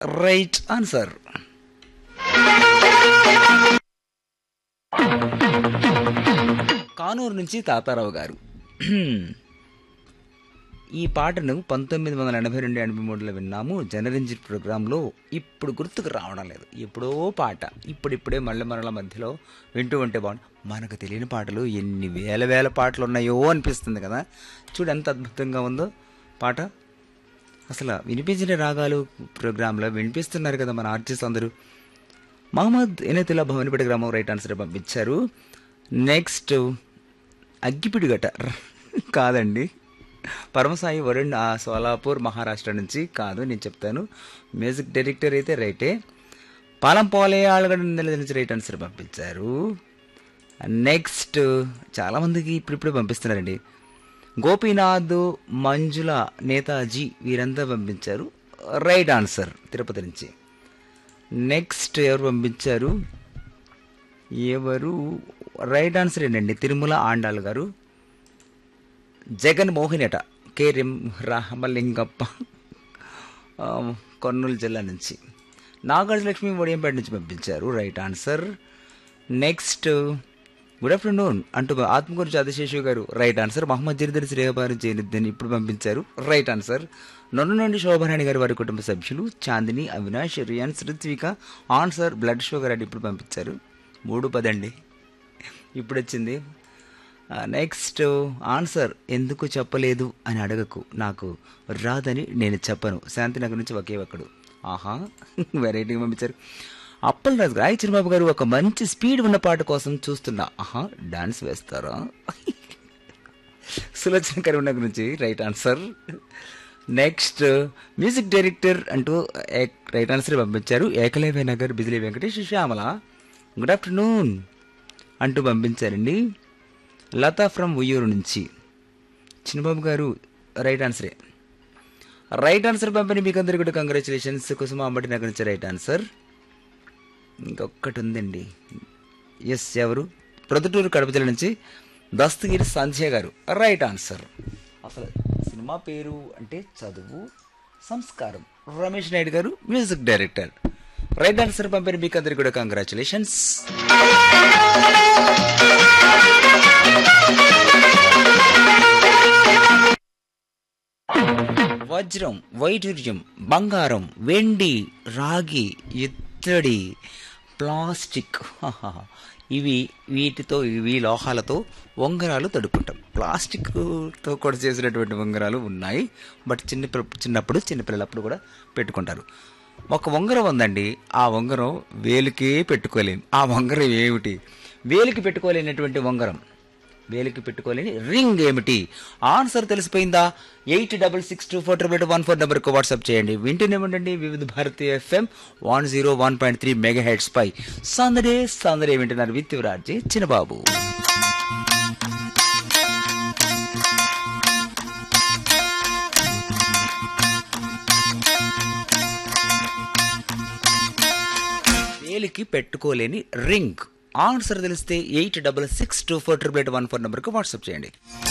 Right answer Kanuru నుంచి తాతారావు గారు ఈ పాటను పంతొమ్మిది వందల ఎనభై రెండు ఎనభై మూడులో విన్నాము జనరంజన్ ప్రోగ్రాంలో ఇప్పుడు గుర్తుకు రావడం లేదు ఎప్పుడో పాట ఇప్పుడిప్పుడే మళ్ళీ మరల మధ్యలో వింటూ ఉంటే బాగుంది మనకు తెలియని పాటలు ఎన్ని వేల వేల పాటలు ఉన్నాయో అనిపిస్తుంది కదా చూడు ఎంత అద్భుతంగా ఉందో పాట అసలు వినిపించిన రాగాలు ప్రోగ్రాంలో వినిపిస్తున్నారు కదా మన ఆర్టిస్ట్ అందరూ మహమ్మద్ ఎనతిలా భవనిపేట గ్రామం రైట్ ఆన్సర్ పంపించారు నెక్స్ట్ అగ్గిపిడిగట కాదండి పరమసాయి వరుణ్ ఆ సోలాపూర్ మహారాష్ట్ర నుంచి కాదు నేను చెప్తాను మ్యూజిక్ డైరెక్టర్ అయితే రైటే పాలంపోలే ఆళ్ళగడ్డ నెల నుంచి రైట్ ఆన్సర్ పంపించారు నెక్స్ట్ చాలామందికి ఇప్పుడిప్పుడే పంపిస్తున్నారండి గోపీనాథ్ మంజుల నేతాజీ వీరంతా పంపించారు రైట్ ఆన్సర్ తిరుపతి నుంచి నెక్స్ట్ ఎవరు పంపించారు ఎవరు రైట్ ఆన్సర్ ఏంటండి తిరుమల ఆండాల్ గారు జగన్ మోహిని అట కె రిం రామలింగప్ప ఆ, కర్నూలు జిల్లా నుంచి నాగార్జున లక్ష్మి ఒడియంపేట నుంచి పంపించారు right answer next good afternoon అంటూ ఆత్మకూరు ఆదిశేషు గారు రైట్ ఆన్సర్ మహమ్మద్ జరీదర్ శ్రేయబారు జైనుద్దీన్ ఇప్పుడు పంపించారు రైట్ ఆన్సర్ నన్ను నుండి శోభరాణి గారి వారి కుటుంబ సభ్యులు Chandini Avinash Riyans Ritvika answer blood sugar అని ఇప్పుడు పంపించారు మూడు పదండి ఇప్పుడు వచ్చింది నెక్స్ట్ ఆన్సర్ ఎందుకు చెప్పలేదు అని అడగకు నాకు రాదని నేను చెప్పను శాంతినగర్ నుంచి ఒకే ఒక్కడు ఆహా వెరైటీగా పంపించారు అప్పల్ రాజు గారు చిరుబాబు గారు ఒక మంచి స్పీడ్ ఉన్న పాట కోసం చూస్తున్నా ఆహా డాన్స్ వేస్తారా సులోచన కరీంనగర్ నుంచి right answer next music director అంటూ ఏక్- రైట్ ఆన్సర్ పంపించారు ఏకలవ్య నగర్ బిజిలీ వెంకటేష్ శ్యామల గుడ్ ఆఫ్టర్నూన్ అంటూ పంపించారండి లతా ఫ్రమ్ ఉయ్యూరు నుంచి చిన్నబాబు గారు రైట్ ఆన్సరే రైట్ ఆన్సర్ పంపిణీ మీకు అందరికీ కూడా కంగ్రాచులేషన్స్ కుసుమ అంబటి నగర్ నుంచి రైట్ ఆన్సర్ ఇంకొకటి ఉందండి ఎస్ ఎవరు ప్రొద్దుటూరు కడప జిల్లా నుంచి దస్తగిరి సంధ్య గారు రైట్ ఆన్సర్ అసలు సినిమా పేరు అంటే చదువు సంస్కారం రమేష్ నాయుడు గారు మ్యూజిక్ డైరెక్టర్ రైట్ ఆన్సర్ పంపిన మీకు అందరికీ కూడా కంగ్రాచులేషన్స్ వజ్రం వైడూర్యం బంగారం వెండి రాగి ఇత్తడి ప్లాస్టిక్ హాహా. ఇవి వీటితో ఇవి లోహాలతో ఉంగరాలు తడుపుకుంటాం ప్లాస్టిక్తో కూడా చేసినటువంటి ఉంగరాలు ఉన్నాయి బట్ చిన్న పిల్ల- చిన్నప్పుడు చిన్నపిల్లలప్పుడు కూడా పెట్టుకుంటారు ఒక ఉంగరం ఉందండి ఆ ఉంగరం వేలుకే పెట్టుకోలేం ఆ ఉంగరం ఏమిటి వేలికి పెట్టుకోలేనటువంటి ఉంగరం వేలికి పెట్టుకోలేని రింగ్ ఏమిటి ఆన్సర్ తెలిసిపోయిందా eight double six two four triple one four నెంబర్కి వాట్సాప్ చేయండి వింటూనే ఉండండి Vividh Bharati FM one zero one point three megahertz పై సందడే సందడే వింటున్నారు విత్ విరాజీ చిన్నబాబు వేలికి పెట్టుకోలేని రింగ్ ఆన్సర్ తెలిస్తే eight double six two four triple eight one four నెంబర్కి వాట్సాప్ చేయండి